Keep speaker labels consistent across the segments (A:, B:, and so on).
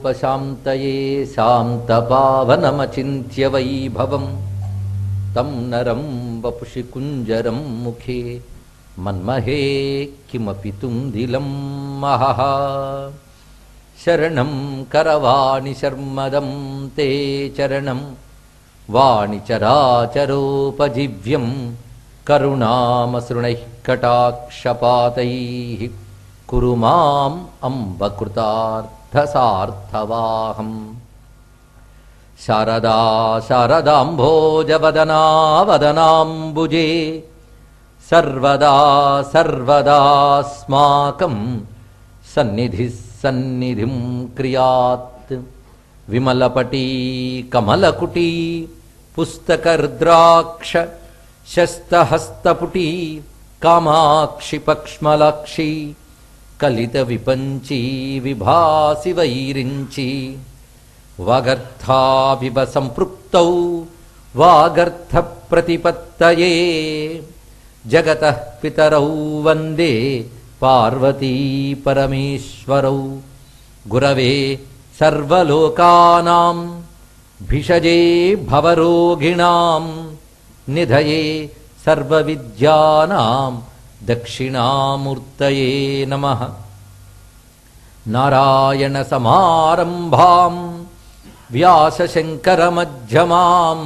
A: విశ్వోపశాంతయే శాంతపావనమచింత్య వైభవం తం నరం వపుషి కుంజరం ముఖే మన్మహే కిమపి తుందిలం మహః శరణం కరవాణి శర్మదం తే చరణం వాణిచరాచరోపజీవ్యం కరుణామసృణైः కటాక్షపాతైः కురు మాం అంబకృతార్థసార్థవాహం శారదా శారదాంభోజవదనా వదనాంబుజే సర్వదా సర్వదాస్మాకం సన్నిధి సన్నిధిం క్రియాత్ విమలపటీ కమలకుటీ పుస్తకర్ద్రాక్ష శస్తహస్తపుటీ కామాక్షి పక్ష్మలాక్షి కలిత విపంచీ విభాసి వైరించి వాగర్థావివ సంపృక్తౌ వాగర్థ ప్రతిపత్తయే జగత పితరౌ వందే పార్వతీ పరమేశ్వరౌ గురవే సర్వలోకానాం భిషజే భవరోగిణాం నిధయే సర్వవిద్యానాం దక్షిణామూర్తయే నమః నారాయణసమారంభాం వ్యాసశంకరమధ్యమాం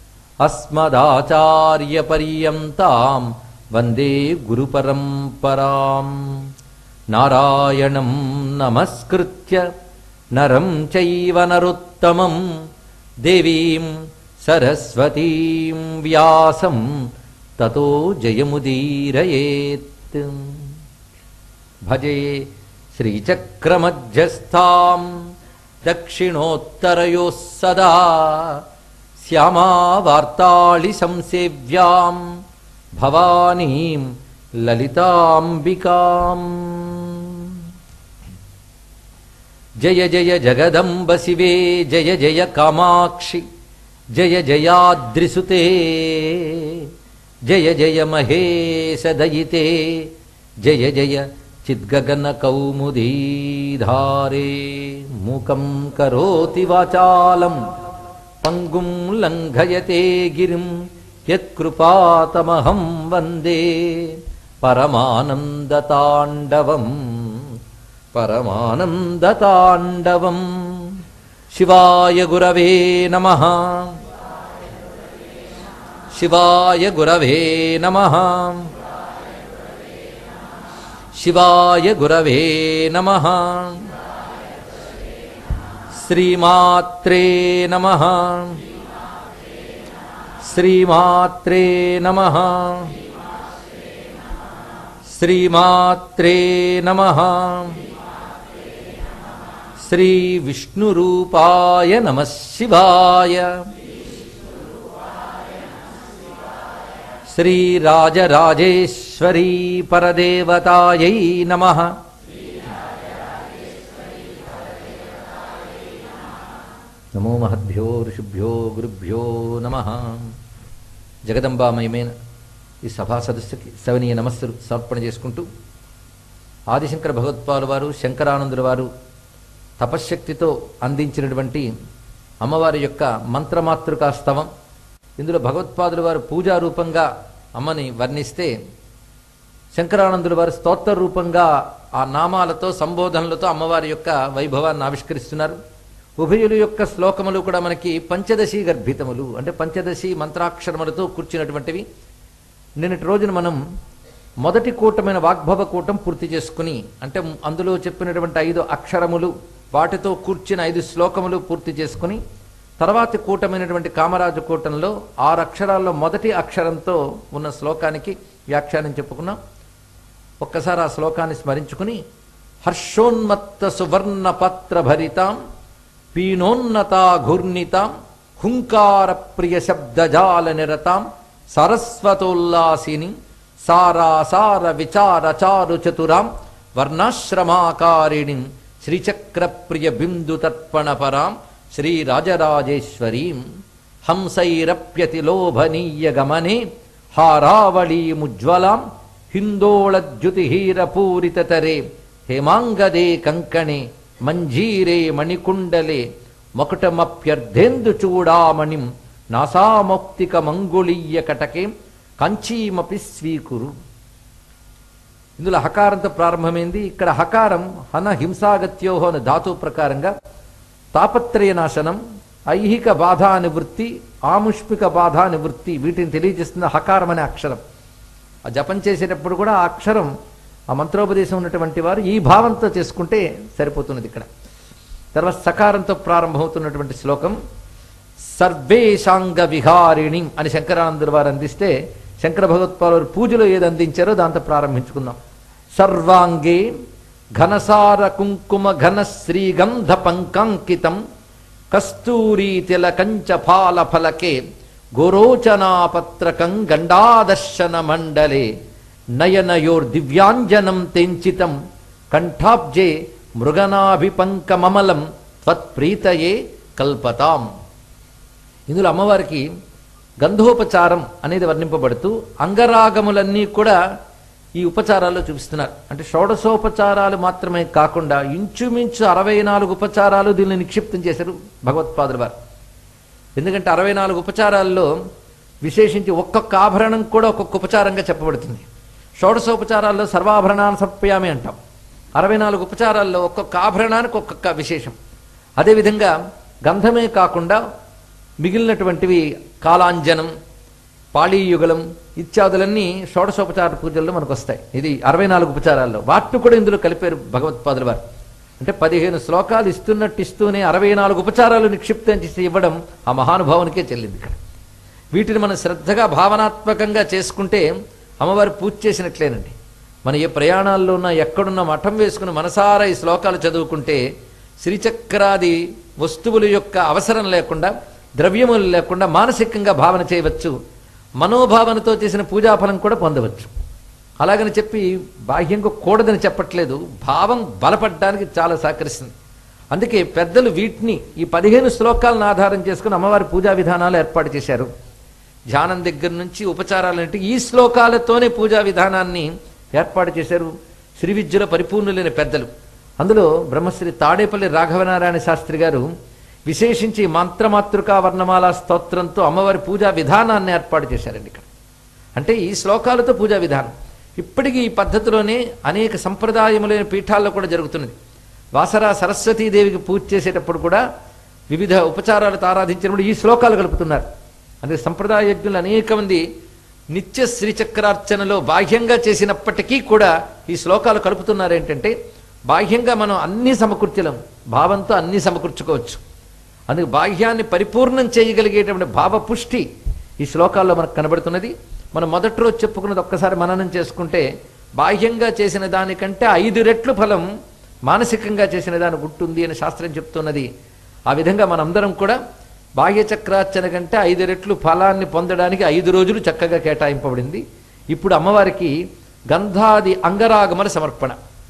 A: అస్మదాచార్యపర్యంతాం వందే గురుపరంపరాం నారాయణం నమస్కృత్య నరం చైవ నరోత్తమం దేవీం సరస్వతీం వ్యాసం తతో జయముదీరయేత్ భజే శ్రీచక్రమధ్యస్థాం దక్షిణోత్తరయోः సదా శ్యామావార్తాళి సంసేవ్యాం భవానీం లలితాంబికాం జయ జయ జగదంబ శివే జయ జయ కామాక్షి జయ జయాద్రిసుతే జయ జయ మహేశదయితే జయ జయ చిద్గగన కౌముదీధారే మూకం కరోతి వాచాలం పంగుం లంఘయతే గిరిం యత్కృపాతమహం వందే పరమానందతాండవం పరమానందతాండవం శివాయ గురవే నమ శివాయ గురవే నమ శివాయ గురవే నమ శ్రీమాత్రే నమ శ్రీమాత్రే నమ శ్రీమాత్రే నమ శ్రీ విష్ణురూపాయ నమ శివాయ శ్రీరాజరాజేశ్వరీ పరదేవతాయై నమ నమో మహద్భ్యో ఋషిభ్యో గురుభ్యో నమ జగదంబామయమైన ఈ సభా సదస్సుకి సవనీయ నమస్సులు సమర్పణ చేసుకుంటూ ఆదిశంకర భగవత్పాలు వారు శంకరానందుల వారు తపశ్శక్తితో అందించినటువంటి అమ్మవారి యొక్క మంత్రమాతృకా స్తవం ఇందులో భగవత్పాదుల వారు పూజా రూపంగా అమ్మని వర్ణిస్తే శంకరానందుల వారు స్తోత్ర రూపంగా ఆ నామాలతో సంబోధనలతో అమ్మవారి యొక్క వైభవాన్ని ఆవిష్కరిస్తున్నారు ఉభయుల యొక్క శ్లోకములు కూడా మనకి పంచదశి గర్భితములు అంటే పంచదశి మంత్రాక్షరములతో కూర్చున్నటువంటివి నిన్నటి రోజున మనం మొదటి కూటమైన వాగ్భవ కూటం పూర్తి చేసుకుని అంటే అందులో చెప్పినటువంటి ఐదు అక్షరములు వాటితో కూర్చిన ఐదు శ్లోకములు పూర్తి చేసుకుని తర్వాతి కూటమైనటువంటి కామరాజు కూటంలో ఆరు అక్షరాల్లో మొదటి అక్షరంతో ఉన్న శ్లోకానికి వ్యాఖ్యానం చెప్పుకున్నాం ఒక్కసారి ఆ శ్లోకాన్ని స్మరించుకుని హర్షోన్మత్త సువర్ణ పత్ర భరితాం పీనోన్నతా ఘూర్ణితాం హుంకార ప్రియ శబ్దజాల నిరతాం సరస్వతోల్లాసిని సారాసార విచార చారు చతురాం వర్ణాశ్రమాకారిణిం శ్రీచక్ర ప్రియ బిందు తర్పణ పరాం శ్రీరాజరాజేశ్వరీం హంసైరప్యతి లోభనీయ గమనే హారావళీముజ్వలాం హిందోళద్యుతిహీరపూరితతరే హేమాంగదే కంకణే మంజీరే మణికుండలే మొకటమప్యర్థేందు చూడామణిం నాసామౌక్తిక మంగుళీయ కటకే కంచీమపి స్వీకురు ఇందులో హకారంతో ప్రారంభమైంది ఇక్కడ హకారం హన హింసాగత్యోహో అనే ధాతు ప్రకారంగా తాపత్రయ నాశనం ఐహిక బాధా నివృత్తి ఆముష్మిక బాధా నివృత్తి వీటిని తెలియజేస్తున్న హకారం అనే అక్షరం ఆ జపం చేసేటప్పుడు కూడా ఆ అక్షరం ఆ మంత్రోపదేశం ఉన్నటువంటి వారు ఈ భావంతో చేసుకుంటే సరిపోతున్నది ఇక్కడ తర్వాత సకారంతో ప్రారంభమవుతున్నటువంటి శ్లోకం సర్వేశాంగ విహారిణి అని శంకరానందుల వారు అందిస్తే శంకర భగవత్పాలు పూజలో ఏది అందించారో దాంతో ప్రారంభించుకుందాం సర్వాంగే ఘనసార కుంకుమ ఘన శ్రీగంధ పంకాంకితం కస్తూరీ తిలకంచ ఫాల ఫలకే గోరోచనాపత్రకం గండాదర్శన మండలే నయనయోర్ దివ్యాంజనం తెంచితం కంఠాబ్జే మృగనాభిపంకమమలం త్వత్ప్రీతయే కల్పతాం ఇందులో అమ్మవారికి గంధోపచారం అనేది వర్ణింపబడుతూ అంగరాగములన్నీ కూడా ఈ ఉపచారాల్లో చూపిస్తున్నారు అంటే షోడశోపచారాలు మాత్రమే కాకుండా ఇంచుమించు అరవై నాలుగు ఉపచారాలు దీన్ని నిక్షిప్తం చేశారు భగవత్పాదుల వారు ఎందుకంటే అరవై నాలుగు ఉపచారాల్లో విశేషించి ఒక్కొక్క ఆభరణం కూడా ఒక్కొక్క ఉపచారంగా చెప్పబడుతుంది షోడశోపచారాల్లో సర్వాభరణాన్ని సమర్పయామి అంటాం అరవై నాలుగు ఉపచారాల్లో ఒక్కొక్క ఆభరణానికి ఒక్కొక్క విశేషం అదేవిధంగా గంధమే కాకుండా మిగిలినటువంటివి కాలాంజనం పాళీయుగలం ఇత్యాదులన్నీ షోడశోపచార పూజల్లో మనకు వస్తాయి ఇది అరవై నాలుగు ఉపచారాల్లో వాటిని కూడా ఇందులో కలిపారు భగవత్పాదుల వారు అంటే పదిహేను శ్లోకాలు ఇస్తున్నట్టు ఇస్తూనే అరవై నాలుగు ఉపచారాలు నిక్షిప్తం చేసి ఇవ్వడం ఆ మహానుభావునికే చెల్లింది ఇక్కడ వీటిని మనం శ్రద్ధగా భావనాత్మకంగా చేసుకుంటే అమ్మవారు పూజ చేసినట్లేనండి మన ఏ ప్రయాణాల్లో ఉన్నా ఎక్కడున్న మఠం వేసుకుని మనసారా ఈ శ్లోకాలు చదువుకుంటే శ్రీచక్రాది వస్తువుల యొక్క అవసరం లేకుండా ద్రవ్యములు లేకుండా మానసికంగా భావన చేయవచ్చు మనోభావనతో చేసిన పూజాఫలం కూడా పొందవచ్చు అలాగని చెప్పి బాహ్యంగా కూడదని చెప్పట్లేదు భావం బలపడడానికి చాలా సహకరిస్తుంది అందుకే పెద్దలు వీటిని ఈ పదిహేను శ్లోకాలను ఆధారం చేసుకుని అమ్మవారి పూజా విధానాలు ఏర్పాటు చేశారు ధ్యానం దగ్గర నుంచి ఉపచారాలంటే ఈ శ్లోకాలతోనే పూజా విధానాన్ని ఏర్పాటు చేశారు శ్రీ విద్యలో పరిపూర్ణులైన పెద్దలు అందులో బ్రహ్మశ్రీ తాడేపల్లి రాఘవనారాయణ శాస్త్రి గారు విశేషించి మంత్రమాతృకా వర్ణమాల స్తోత్రంతో అమ్మవారి పూజా విధానాన్ని ఏర్పాటు చేశారండి ఇక్కడ అంటే ఈ శ్లోకాలతో పూజా విధానం ఇప్పటికీ ఈ పద్ధతిలోనే అనేక సంప్రదాయములైన పీఠాల్లో కూడా జరుగుతున్నది వాసరా సరస్వతీదేవికి పూజ చేసేటప్పుడు కూడా వివిధ ఉపచారాలతో ఆరాధించినప్పుడు ఈ శ్లోకాలు కలుపుతున్నారు అందుకే సంప్రదాయ యజ్ఞులు అనేక మంది నిత్య శ్రీచక్రార్చనలో బాహ్యంగా చేసినప్పటికీ కూడా ఈ శ్లోకాలు కలుపుతున్నారు ఏంటంటే బాహ్యంగా మనం అన్ని సమకూర్చలేం భావంతో అన్ని సమకూర్చుకోవచ్చు అందుకు బాహ్యాన్ని పరిపూర్ణం చేయగలిగేటువంటి భావపుష్టి ఈ శ్లోకాల్లో మనకు కనబడుతున్నది మనం మొదటి రోజు చెప్పుకున్నది ఒక్కసారి మననం చేసుకుంటే బాహ్యంగా చేసిన దానికంటే ఐదు రెట్లు ఫలం మానసికంగా చేసిన దానికి ఉంటుంది అని శాస్త్రం చెప్తున్నది ఆ విధంగా మనందరం కూడా బాహ్య చక్రార్చన కంటే ఐదు రెట్లు ఫలాన్ని పొందడానికి ఐదు రోజులు చక్కగా కేటాయింపబడింది ఇప్పుడు అమ్మవారికి గంధాది అంగరాగమల సమర్పణ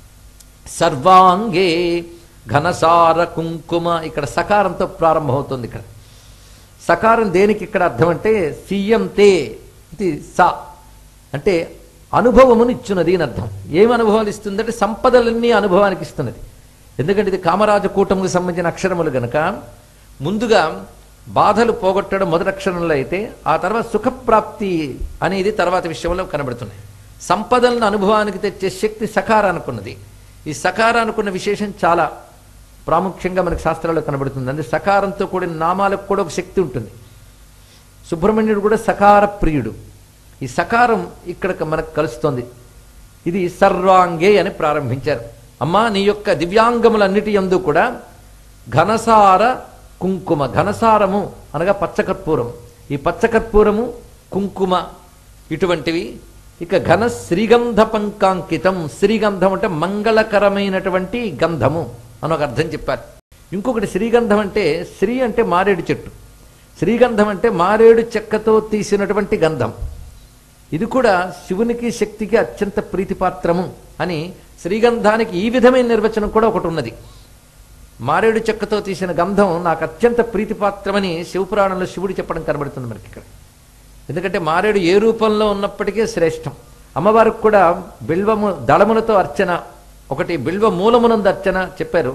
A: సర్వాంగే ఘనసార కుంకుమ ఇక్కడ సకారంతో ప్రారంభమవుతుంది ఇక్కడ సకారం దేనికి ఇక్కడ అర్థం అంటే సీఎం తే ఇది స అంటే అనుభవమును ఇచ్చున్నది అని అర్థం ఏం అనుభవాలు ఇస్తుందంటే సంపదలన్నీ అనుభవానికి ఇస్తున్నది ఎందుకంటే ఇది కామరాజ కూటముకు సంబంధించిన అక్షరములు గనక ముందుగా బాధలు పోగొట్టడం మొదటి అక్షరంలో అయితే ఆ తర్వాత సుఖప్రాప్తి అనేది తర్వాత విషయంలో కనబడుతున్నాయి సంపదలను అనుభవానికి తెచ్చే శక్తి సకారానుకున్నది ఈ సకారానుకున్న విశేషం చాలా ప్రాముఖ్యంగా మనకు శాస్త్రాల్లో కనబడుతుంది అంటే సకారంతో కూడిన నామాలకు కూడా ఒక శక్తి ఉంటుంది సుబ్రహ్మణ్యుడు కూడా సకార ప్రియుడు ఈ సకారం ఇక్కడ మనకు కలుస్తోంది ఇది సర్వాంగే అని ప్రారంభించారు అమ్మా నీ యొక్క దివ్యాంగములన్నిటి యందు కూడా ఘనసార కుంకుమ ఘనసారము అనగా పచ్చకర్పూరం ఈ పచ్చకర్పూరము కుంకుమ ఇటువంటివి ఇక ఘన శ్రీగంధ పంకాంకితం శ్రీగంధం అంటే మంగళకరమైనటువంటి గంధము అని ఒక అర్థం చెప్పారు ఇంకొకటి శ్రీగంధం అంటే శ్రీ అంటే మారేడు చెట్టు శ్రీగంధం అంటే మారేడు చెక్కతో తీసినటువంటి గంధం ఇది కూడా శివునికి శక్తికి అత్యంత ప్రీతిపాత్రము అని శ్రీగంధానికి ఈ విధమైన నిర్వచనం కూడా ఒకటి ఉన్నది మారేడు చెక్కతో తీసిన గంధం నాకు అత్యంత ప్రీతిపాత్రమని శివపురాణంలో శివుడు చెప్పడం కనబడుతుంది మనకి ఇక్కడ ఎందుకంటే మారేడు ఏ రూపంలో ఉన్నప్పటికీ శ్రేష్టం అమ్మవారికి కూడా బిల్వము దళములతో అర్చన ఒకటి బిల్వ మూలమునందు అర్చన చెప్పారు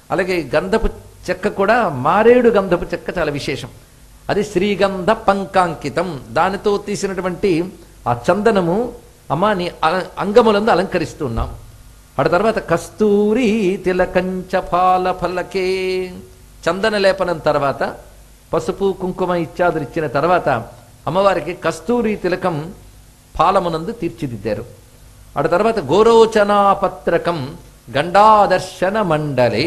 A: అలాగే గంధపు చెక్క కూడా మారేడు గంధపు చెక్క చాలా విశేషం అది శ్రీగంధ పంకాంకితం దానితో తీసినటువంటి ఆ చందనము అమ్మ నీ అల- అంగములందు అలంకరిస్తున్నాం అటు తర్వాత కస్తూరి తిలకంచ ఫాల ఫలకే చందన లేపనం తర్వాత పసుపు కుంకుమ ఇత్యాదులు ఇచ్చిన తర్వాత అమ్మవారికి కస్తూరి తిలకం పాలమునందు తీర్చిదిద్దారు అటు తర్వాత గోరోచనాపత్రకం గండాదర్శన మండలే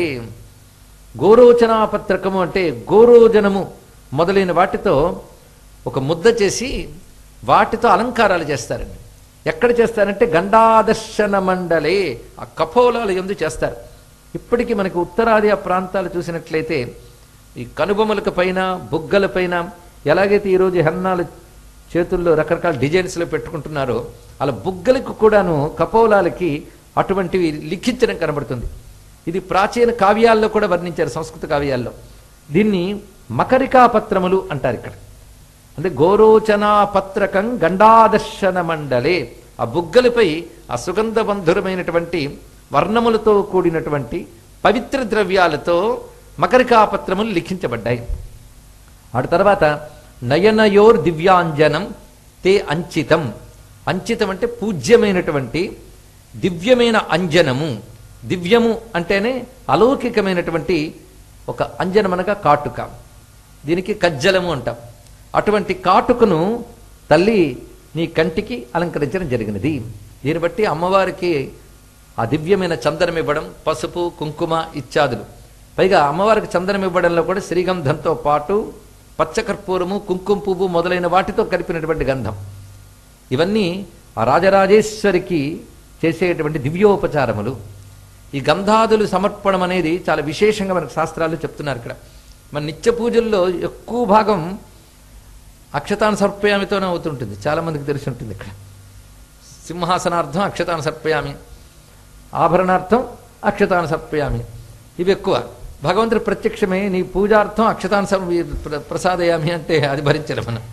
A: గోరోచనాపత్రకము అంటే గోరోజనము మొదలైన వాటితో ఒక ముద్ద చేసి వాటితో అలంకారాలు చేస్తారండి ఎక్కడ చేస్తారంటే గండాదర్శన మండలే ఆ కపోలాలు ఎందు చేస్తారు ఇప్పటికీ మనకి ఉత్తరాది ఆ ప్రాంతాలు చూసినట్లయితే ఈ కనుబొమ్మలకు పైన బుగ్గల పైన ఎలాగైతే ఈరోజు హెన్నాలు చేతుల్లో రకరకాల డిజైన్స్లో పెట్టుకుంటున్నారో అలా బుగ్గలకు కూడాను కపోలాలకి అటువంటివి లిఖించడం కనబడుతుంది ఇది ప్రాచీన కావ్యాల్లో కూడా వర్ణించారు సంస్కృత కావ్యాల్లో దీన్ని మకరికా పత్రములు అంటారు ఇక్కడ అంటే గోరోచనా పత్రకం గండాదర్శన మండలే ఆ బుగ్గలపై ఆ సుగంధబంధురమైనటువంటి వర్ణములతో కూడినటువంటి పవిత్ర ద్రవ్యాలతో మకరికాపత్రములు లిఖించబడ్డాయి ఆడ తర్వాత నయనయోర్ దివ్యాంజనం తే అంచితం అంచితం అంటే పూజ్యమైనటువంటి దివ్యమైన అంజనము దివ్యము అంటేనే అలౌకికమైనటువంటి ఒక అంజనం అనగా కాటుక దీనికి కజ్జలము అంటాం అటువంటి కాటుకను తల్లి నీ కంటికి అలంకరించడం జరిగినది దీన్ని బట్టి అమ్మవారికి ఆ దివ్యమైన చందనం ఇవ్వడం పసుపు కుంకుమ ఇత్యాదులు పైగా అమ్మవారికి చందనం ఇవ్వడంలో కూడా శ్రీగంధంతో పాటు పచ్చకర్పూరము కుంకుమ పువ్వు మొదలైన వాటితో కలిపినటువంటి గంధం ఇవన్నీ ఆ రాజరాజేశ్వరికి చేసేటువంటి దివ్యోపచారములు ఈ గంధాదులు సమర్పణం అనేది చాలా విశేషంగా మనకు శాస్త్రాలు చెప్తున్నారు ఇక్కడ మన నిత్య పూజల్లో ఎక్కువ భాగం అక్షతాన్ని సర్పయామితోనే అవుతుంటుంది చాలా మందికి తెలిసి ఉంటుంది ఇక్కడ సింహాసనార్థం అక్షతాన్ని సర్పయామి ఆభరణార్థం అక్షతాన్ని సర్పయామి ఇవి ఎక్కువ భగవంతుడి ప్రత్యక్షమే నీ పూజార్థం అక్షతాన్ని సర్ ప్ర- ప్రసాదయామి అంటే అది భరించలేం మనం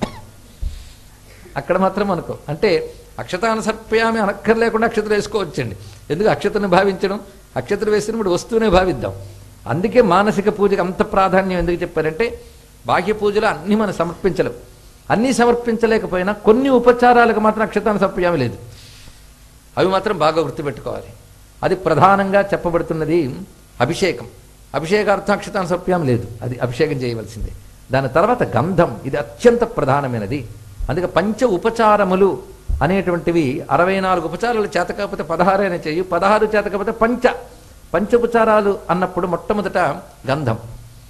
A: అక్కడ మాత్రం అనుకో అంటే అక్షతాన్ని సర్పయామి అనక్కర్లేకుండా అక్షతలు వేసుకోవచ్చండి ఎందుకు అక్షతను భావించడం అక్షతలు వేసినప్పుడు వస్తువునే భావిద్దాం అందుకే మానసిక పూజకి అంత ప్రాధాన్యం ఎందుకు చెప్పారంటే బాహ్య పూజలు అన్నీ మనం సమర్పించలేం అన్నీ సమర్పించలేకపోయినా కొన్ని ఉపచారాలకు మాత్రం అక్షతాన్ని సర్పయామి లేదు అవి మాత్రం బాగా గుర్తుపెట్టుకోవాలి అది ప్రధానంగా చెప్పబడుతున్నది అభిషేకం అభిషేకార్థం అక్షతాన్ని సర్ప్యం లేదు అది అభిషేకం చేయవలసిందే దాని తర్వాత గంధం ఇది అత్యంత ప్రధానమైనది అందుకే పంచ ఉపచారములు అనేటువంటివి అరవై నాలుగు ఉపచారాలు చేత కాకపోతే పదహారైనా చేయు పదహారు చేత కాకపోతే పంచ పంచోపచారాలు అన్నప్పుడు మొట్టమొదట గంధం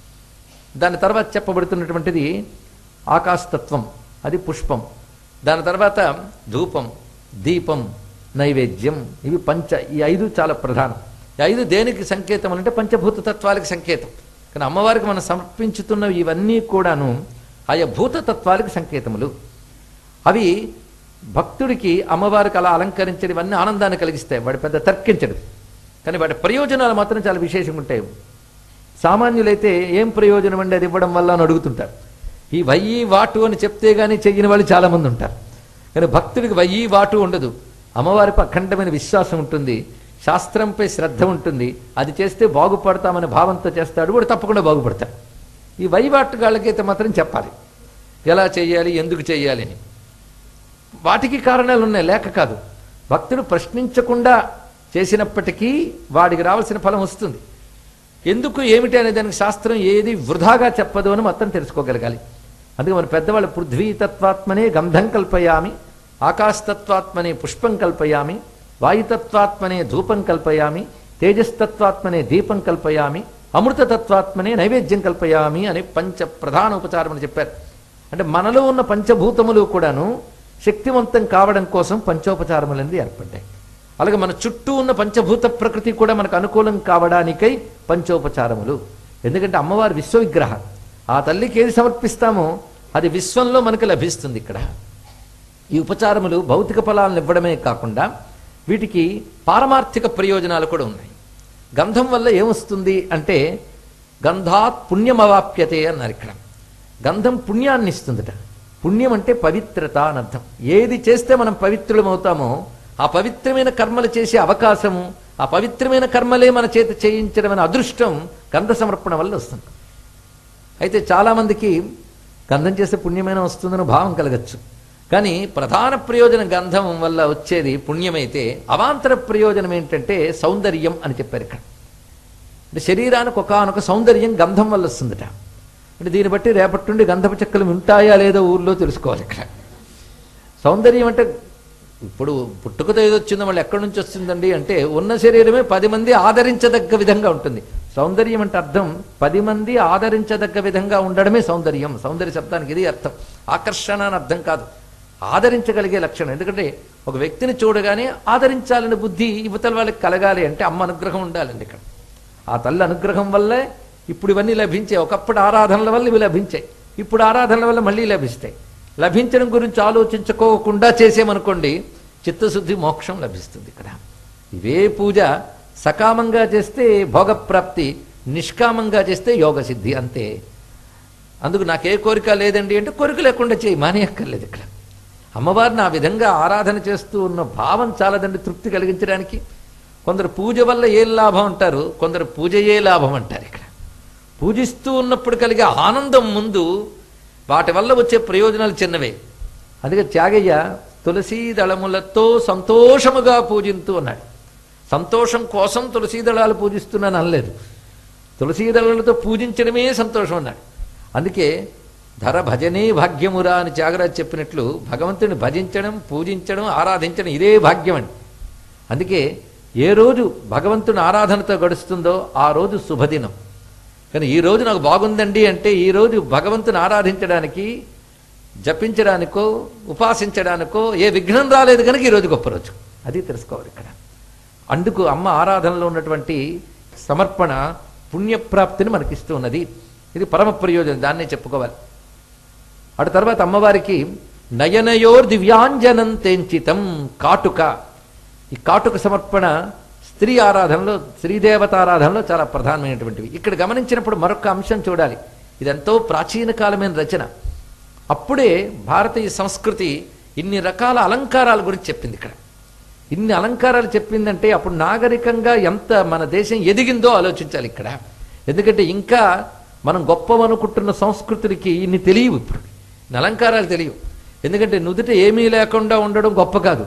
A: దాని తర్వాత చెప్పబడుతున్నటువంటిది ఆకాశతత్వం అది పుష్పం దాని తర్వాత ధూపం దీపం నైవేద్యం ఇవి పంచ ఈ ఐదు చాలా ప్రధానం ఈ ఐదు దేనికి సంకేతం అంటే పంచభూత తత్వాలకి సంకేతం కానీ అమ్మవారికి మనం సమర్పించుతున్న ఇవన్నీ కూడాను ఆయా భూత తత్వాలకి సంకేతములు అవి భక్తుడికి అమ్మవారికి అలా అలంకరించేవన్నీ ఆనందాన్ని కలిగిస్తాయి వాడి పెద్ద తర్కించడు కానీ వాటి ప్రయోజనాలు మాత్రం చాలా విశేషంగా ఉంటాయి సామాన్యులైతే ఏం ప్రయోజనం అండి అది ఇవ్వడం వల్ల అని అడుగుతుంటారు ఈ వయ్యి వాటు అని చెప్తే గానీ చెయ్యని వాళ్ళు చాలా మంది ఉంటారు కానీ భక్తుడికి వయ్యి వాటు ఉండదు అమ్మవారిపై అఖండమైన విశ్వాసం ఉంటుంది శాస్త్రంపై శ్రద్ధ ఉంటుంది అది చేస్తే బాగుపడతామనే భావంతో చేస్తాడు వాడు తప్పకుండా బాగుపడతాడు ఈ వైవాటుగాళ్ళకైతే మాత్రం చెప్పాలి ఎలా చేయాలి ఎందుకు చేయాలి అని వాటికి కారణాలు ఉన్నాయి లేక కాదు భక్తుడు ప్రశ్నించకుండా చేసినప్పటికీ వాడికి రావాల్సిన ఫలం వస్తుంది ఎందుకు ఏమిటి అనే దానికి శాస్త్రం ఏది వృధాగా చెప్పదు అని మొత్తం తెలుసుకోగలగాలి అందుకే మన పెద్దవాళ్ళు పృథ్వీతత్వాత్మనే గంధం కల్పయామి ఆకాశతత్వాత్మనే పుష్పం కల్పయామి వాయుతత్వాత్మనే ధూపం కల్పయామి తేజస్తత్వాత్మనే దీపం కల్పయామి అమృతతత్వాత్మనే నైవేద్యం కల్పయామి అని పంచ ప్రధాన ఉపచారం అని చెప్పారు అంటే మనలో ఉన్న పంచభూతములు కూడాను శక్తివంతం కావడం కోసం పంచోపచారములు అనేది ఏర్పడ్డాయి అలాగే మన చుట్టూ ఉన్న పంచభూత ప్రకృతి కూడా మనకు అనుకూలం కావడానికై పంచోపచారములు ఎందుకంటే అమ్మవారి విశ్వవిగ్రహ ఆ తల్లికి ఏది సమర్పిస్తామో అది విశ్వంలో మనకు లభిస్తుంది ఇక్కడ ఈ ఉపచారములు భౌతిక ఫలాలను ఇవ్వడమే కాకుండా వీటికి పారమార్థిక ప్రయోజనాలు కూడా ఉన్నాయి గంధం వల్ల ఏమొస్తుంది అంటే గంధాత్ పుణ్యమవాప్యతే అన్నారు ఇక్కడ గంధం పుణ్యాన్ని ఇస్తుందట పుణ్యం అంటే పవిత్రత అని అర్థం ఏది చేస్తే మనం పవిత్రులమవుతామో ఆ పవిత్రమైన కర్మలు చేసే అవకాశము ఆ పవిత్రమైన కర్మలే మన చేత చేయించడం అనే అదృష్టం గంధ సమర్పణ వల్ల వస్తుంది అయితే చాలామందికి గంధం చేస్తే పుణ్యమైన వస్తుందని భావం కలగచ్చు కానీ ప్రధాన ప్రయోజనం గంధం వల్ల వచ్చేది పుణ్యమైతే అవాంతర ప్రయోజనం ఏంటంటే సౌందర్యం అని చెప్పారు ఇక్కడ అంటే శరీరానికి ఒకనొక సౌందర్యం గంధం వల్ల వస్తుందట అంటే దీన్ని బట్టి రేపటి నుండి గంధపు చెక్కలు ఉంటాయా లేదో ఊర్లో తెలుసుకోవాలి ఇక్కడ సౌందర్యం అంటే ఇప్పుడు పుట్టుకతో ఏదో వచ్చిందో మళ్ళీ ఎక్కడి నుంచి వస్తుందండి అంటే ఉన్న శరీరమే పది మంది ఆదరించదగ్గ విధంగా ఉంటుంది సౌందర్యం అంటే అర్థం పది మంది ఆదరించదగ్గ విధంగా ఉండడమే సౌందర్యం సౌందర్య శబ్దానికి ఇది అర్థం ఆకర్షణ అని అర్థం కాదు ఆదరించగలిగే లక్షణం ఎందుకంటే ఒక వ్యక్తిని చూడగానే ఆదరించాలని బుద్ధి యువతల వాళ్ళకి కలగాలి అంటే అమ్మ అనుగ్రహం ఉండాలండి ఇక్కడ ఆ తల్లి అనుగ్రహం వల్లే ఇప్పుడు ఇవన్నీ లభించాయి ఒకప్పుడు ఆరాధనల వల్ల ఇవి లభించాయి ఇప్పుడు ఆరాధనల వల్ల మళ్ళీ లభిస్తాయి లభించడం గురించి ఆలోచించుకోకుండా చేసేమనుకోండి చిత్తశుద్ధి మోక్షం లభిస్తుంది ఇక్కడ ఇవే పూజ సకామంగా చేస్తే భోగప్రాప్తి నిష్కామంగా చేస్తే యోగ సిద్ధి అంతే అందుకు నాకే కోరిక లేదండి అంటే కోరిక లేకుండా చేయి మానేయక్కర్లేదు ఇక్కడ అమ్మవారిని ఆ విధంగా ఆరాధన చేస్తూ ఉన్న భావం చాలదండి తృప్తి కలిగించడానికి కొందరు పూజ వల్ల ఏం లాభం అంటారు కొందరు పూజయే లాభం అంటారు ఇక్కడ పూజిస్తూ ఉన్నప్పుడు కలిగే ఆనందం ముందు వాటి వల్ల వచ్చే ప్రయోజనాలు చిన్నవే అందుకే త్యాగయ్య తులసీ దళములతో సంతోషముగా పూజింతూ అన్నాడు సంతోషం కోసం తులసీ దళాలు పూజిస్తున్నాను అనలేదు తులసీ దళాలతో పూజించడమే సంతోషం అన్నాడు అందుకే ధర భజనే భాగ్యమురా అని త్యాగరాజు చెప్పినట్లు భగవంతుని భజించడం పూజించడం ఆరాధించడం ఇదే భాగ్యం అండి అందుకే ఏ రోజు భగవంతుని ఆరాధనతో గడుస్తుందో ఆ రోజు శుభదినం కానీ ఈ రోజు నాకు బాగుందండి అంటే ఈ రోజు భగవంతుని ఆరాధించడానికి జపించడానికో ఉపాసించడానికో ఏ విఘ్నం రాలేదు కనుక ఈ రోజు గొప్ప రోజు అది తెలుసుకోవాలి ఇక్కడ అందుకు అమ్మ ఆరాధనలో ఉన్నటువంటి సమర్పణ పుణ్యప్రాప్తిని మనకిస్తూ ఉన్నది ఇది పరమ ప్రయోజనం దాన్నే చెప్పుకోవాలి అటు తర్వాత అమ్మవారికి నయనయోర్ దివ్యాంజనం తెంచితం కాటుక ఈ కాటుక సమర్పణ స్త్రీ ఆరాధనలో శ్రీదేవతారాధనలో చాలా ప్రధానమైనటువంటివి ఇక్కడ గమనించినప్పుడు మరొక అంశం చూడాలి ఇదెంతో ప్రాచీన కాలమైన రచన అప్పుడే భారతీయ సంస్కృతి ఇన్ని రకాల అలంకారాల గురించి చెప్పింది ఇక్కడ ఇన్ని అలంకారాలు చెప్పిందంటే అప్పుడు నాగరికంగా ఎంత మన దేశం ఎదిగిందో ఆలోచించాలి ఇక్కడ ఎందుకంటే ఇంకా మనం గొప్పవనుకుంటున్న సంస్కృతులకి ఇన్ని తెలియవు ఇప్పుడు ఇన్ని అలంకారాలు తెలియవు ఎందుకంటే నుదుట ఏమీ లేకుండా ఉండడం గొప్ప కాదు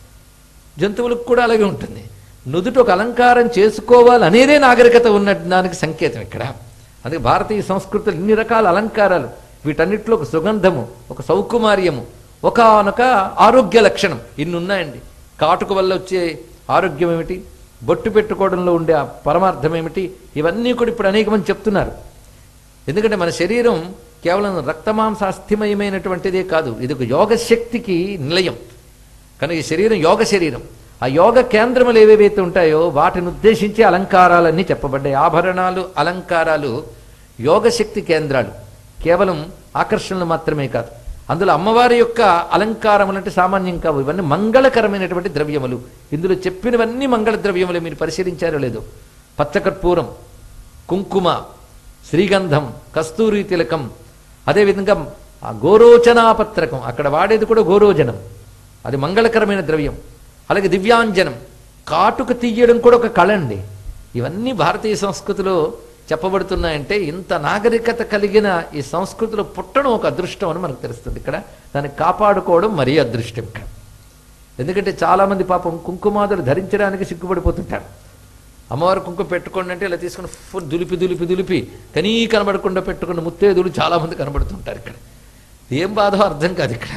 A: జంతువులకు కూడా అలాగే ఉంటుంది నుదుట ఒక అలంకారం చేసుకోవాలి అనేదే నాగరికత ఉన్న దానికి సంకేతం ఇక్కడ అందుకే భారతీయ సంస్కృతిలో ఇన్ని రకాల అలంకారాలు వీటన్నిటిలో ఒక సుగంధము ఒక సౌకుమార్యము ఒకనొక ఆరోగ్య లక్షణం ఇన్ని ఉన్నాయండి కాటుక వల్ల వచ్చే ఆరోగ్యం ఏమిటి బొట్టు పెట్టుకోవడంలో ఉండే ఆ పరమార్థం ఏమిటి ఇవన్నీ కూడా ఇప్పుడు అనేక మంది చెప్తున్నారు ఎందుకంటే మన శరీరం కేవలం రక్తమాంసాస్థిమయమైనటువంటిదే కాదు ఇది ఒక యోగ శక్తికి నిలయం కనుక ఈ శరీరం యోగ శరీరం ఆ యోగ కేంద్రములు ఏవేవైతే ఉంటాయో వాటిని ఉద్దేశించి అలంకారాలన్నీ చెప్పబడ్డాయి ఆభరణాలు అలంకారాలు యోగశక్తి కేంద్రాలు కేవలం ఆకర్షణలు మాత్రమే కాదు అందులో అమ్మవారి యొక్క అలంకారములు అంటే సామాన్యం కావు ఇవన్నీ మంగళకరమైనటువంటి ద్రవ్యములు ఇందులో చెప్పినవన్నీ మంగళ ద్రవ్యములు మీరు పరిశీలించారో లేదో పచ్చకర్పూరం కుంకుమ శ్రీగంధం కస్తూరి తిలకం అదేవిధంగా ఆ గోరోచనాపత్రకం అక్కడ వాడేది కూడా గోరోజనం అది మంగళకరమైన ద్రవ్యం అలాగే దివ్యాంజనం కాటుక తీయడం కూడా ఒక కళ అండి ఇవన్నీ భారతీయ సంస్కృతిలో చెప్పబడుతున్నాయంటే ఇంత నాగరికత కలిగిన ఈ సంస్కృతిలో పుట్టడం ఒక అదృష్టం అని మనకు తెలుస్తుంది ఇక్కడ దాన్ని కాపాడుకోవడం మరీ అదృష్టం ఇక్కడ ఎందుకంటే చాలామంది పాపం కుంకుమాదులు ధరించడానికి సిగ్గుపడిపోతుంటారు అమ్మవారు కుంకుమ పెట్టుకోండి అంటే ఇలా తీసుకుని ఫుల్ దులిపి దులిపి దులిపి కనీ కనబడకుండా పెట్టుకున్న ముత్తేదులు చాలామంది కనబడుతుంటారు ఇక్కడ ఏం బాధో అర్థం కాదు ఇక్కడ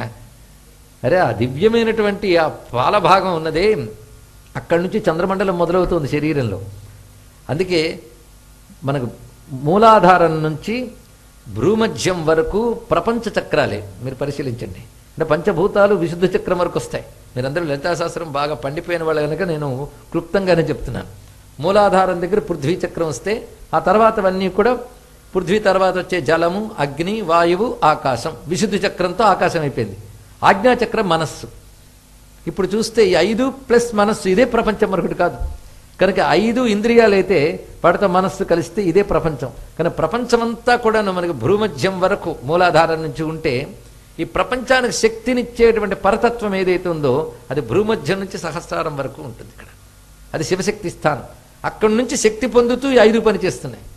A: అరే ఆ దివ్యమైనటువంటి ఆ పాల భాగం ఉన్నదే అక్కడి నుంచి చంద్రమండలం మొదలవుతుంది శరీరంలో అందుకే మనకు మూలాధారం నుంచి భ్రూమధ్యం వరకు ప్రపంచ చక్రాలే మీరు పరిశీలించండి అంటే పంచభూతాలు విశుద్ధ చక్రం వరకు వస్తాయి మీరందరూ లలితాశాస్త్రం బాగా పండిపోయిన వాళ్ళు కనుక నేను క్లుప్తంగానే చెప్తున్నాను మూలాధారం దగ్గర పృథ్వీ చక్రం వస్తే ఆ తర్వాతవన్నీ కూడా పృథ్వీ తర్వాత వచ్చే జలము అగ్ని వాయువు ఆకాశం విశుద్ధ చక్రంతో ఆకాశం అయిపోయింది ఆజ్ఞాచక్రం మనస్సు ఇప్పుడు చూస్తే ఈ ఐదు ప్లస్ మనస్సు ఇదే ప్రపంచం మరొకటి కాదు కనుక ఐదు ఇంద్రియాలు అయితే వాటితో మనస్సు కలిస్తే ఇదే ప్రపంచం కానీ ప్రపంచమంతా కూడా మనకి భూమధ్యం వరకు మూలాధారం నుంచి ఉంటే ఈ ప్రపంచానికి శక్తినిచ్చేటువంటి పరతత్వం ఏదైతే ఉందో అది భూమధ్యం నుంచి సహస్రారం వరకు ఉంటుంది ఇక్కడ అది శివశక్తి స్థానం అక్కడి నుంచి శక్తి పొందుతూ ఈ ఐదు పని చేస్తున్నాయి